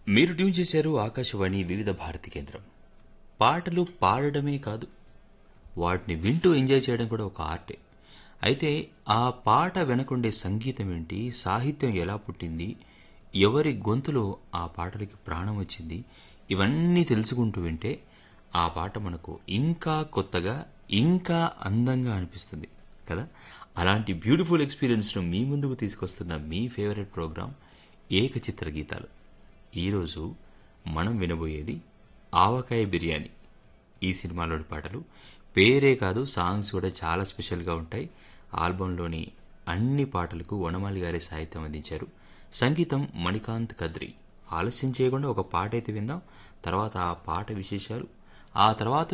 మీరు ట్యూన్ చేశారు ఆకాశవాణి వివిధ భారతి కేంద్రం పాటలు పాడడమే కాదు వాటిని వింటూ ఎంజాయ్ చేయడం కూడా ఒక ఆర్టే అయితే ఆ పాట వెనకుండే సంగీతం ఏంటి సాహిత్యం ఎలా పుట్టింది ఎవరి గొంతులో ఆ పాటలకి ప్రాణం వచ్చింది ఇవన్నీ తెలుసుకుంటూ వింటే ఆ పాట మనకు ఇంకా కొత్తగా ఇంకా అందంగా అనిపిస్తుంది కదా అలాంటి బ్యూటిఫుల్ ఎక్స్పీరియన్స్ను మీ ముందుకు తీసుకొస్తున్న మీ ఫేవరెట్ ప్రోగ్రాం ఏకచిత్ర గీతాలు ఈరోజు మనం వినబోయేది ఆవకాయ బిర్యానీ ఈ సినిమాలోని పాటలు పేరే కాదు సాంగ్స్ కూడా చాలా స్పెషల్గా ఉంటాయి ఆల్బంలోని అన్ని పాటలకు వనమాలి గారి సాహిత్యం అందించారు సంగీతం మణికాంత్ కద్రి ఆలస్యం చేయకుండా ఒక పాట అయితే విందాం తర్వాత ఆ పాట విశేషాలు ఆ తర్వాత